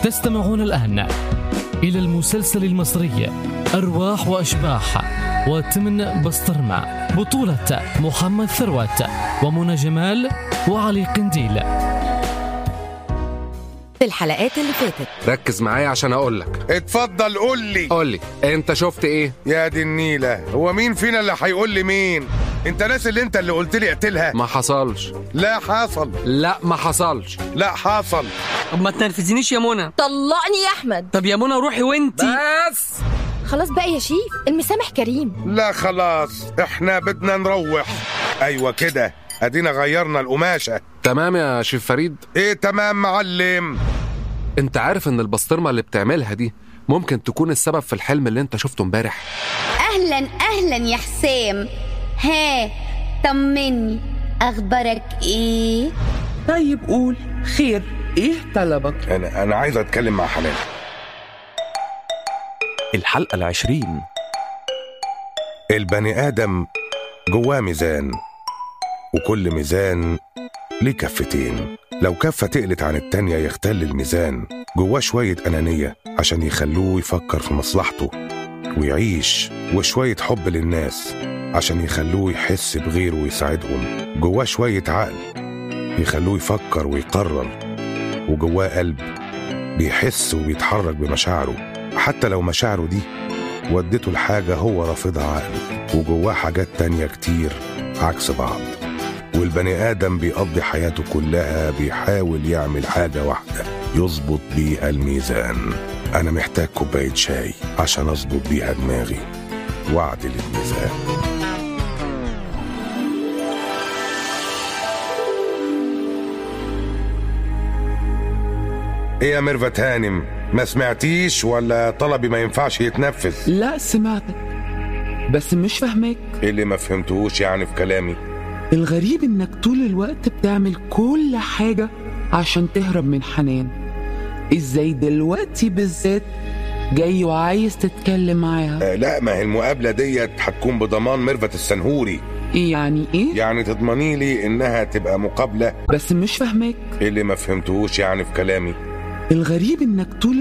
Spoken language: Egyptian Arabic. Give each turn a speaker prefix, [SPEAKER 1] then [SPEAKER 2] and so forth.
[SPEAKER 1] تستمعون الآن إلى المسلسل المصري أرواح وأشباح وتمن بسطرمة بطولة محمد ثروت ومنى جمال وعلي قنديل
[SPEAKER 2] في الحلقات اللي فاتت
[SPEAKER 3] ركز معايا عشان اقول لك
[SPEAKER 4] اتفضل قول لي
[SPEAKER 3] قول لي انت شفت ايه
[SPEAKER 4] يا دي النيلة هو مين فينا اللي هيقول لي مين انت ناس اللي انت اللي قلت لي اقتلها
[SPEAKER 3] ما حصلش
[SPEAKER 4] لا حصل
[SPEAKER 3] لا ما حصلش
[SPEAKER 4] لا حصل
[SPEAKER 5] طب ما تنرفزنيش يا منى
[SPEAKER 6] طلقني يا احمد
[SPEAKER 5] طب يا منى روحي وانتي
[SPEAKER 3] بس
[SPEAKER 6] خلاص بقى يا شيف المسامح كريم
[SPEAKER 4] لا خلاص احنا بدنا نروح ايوه كده ادينا غيرنا القماشة
[SPEAKER 3] تمام يا شيف فريد
[SPEAKER 4] ايه تمام معلم
[SPEAKER 3] انت عارف ان البسطرمه اللي بتعملها دي ممكن تكون السبب في الحلم اللي انت شفته امبارح
[SPEAKER 7] اهلا اهلا يا حسام ها طمني اخبارك ايه
[SPEAKER 8] طيب قول خير ايه طلبك
[SPEAKER 4] انا انا عايز اتكلم مع حنان
[SPEAKER 9] الحلقة العشرين
[SPEAKER 4] البني ادم جواه ميزان وكل ميزان ليه كفتين لو كفة تقلت عن التانية يختل الميزان جواه شوية أنانية عشان يخلوه يفكر في مصلحته ويعيش وشوية حب للناس عشان يخلوه يحس بغيره ويساعدهم جواه شوية عقل يخلوه يفكر ويقرر وجواه قلب بيحس وبيتحرك بمشاعره حتى لو مشاعره دي ودته لحاجة هو رافضها عقله وجواه حاجات تانية كتير عكس بعض والبني آدم بيقضي حياته كلها بيحاول يعمل حاجة واحدة يظبط بيها الميزان أنا محتاج كوباية شاي عشان أظبط بيها دماغي وأعدل الميزان ايه يا ميرفت هانم ما سمعتيش ولا طلبي ما ينفعش يتنفذ
[SPEAKER 8] لا سمعتك بس مش فاهماك
[SPEAKER 4] ايه اللي ما فهمتوش يعني في كلامي
[SPEAKER 8] الغريب انك طول الوقت بتعمل كل حاجة عشان تهرب من حنان ازاي دلوقتي بالذات جاي وعايز تتكلم معاها
[SPEAKER 4] آه لا ما هي المقابلة ديت هتكون بضمان ميرفت السنهوري
[SPEAKER 8] ايه يعني ايه
[SPEAKER 4] يعني تضمني لي انها تبقى مقابلة
[SPEAKER 8] بس مش فاهماك
[SPEAKER 4] ايه اللي ما فهمتوش يعني في كلامي
[SPEAKER 8] الغريب انك طول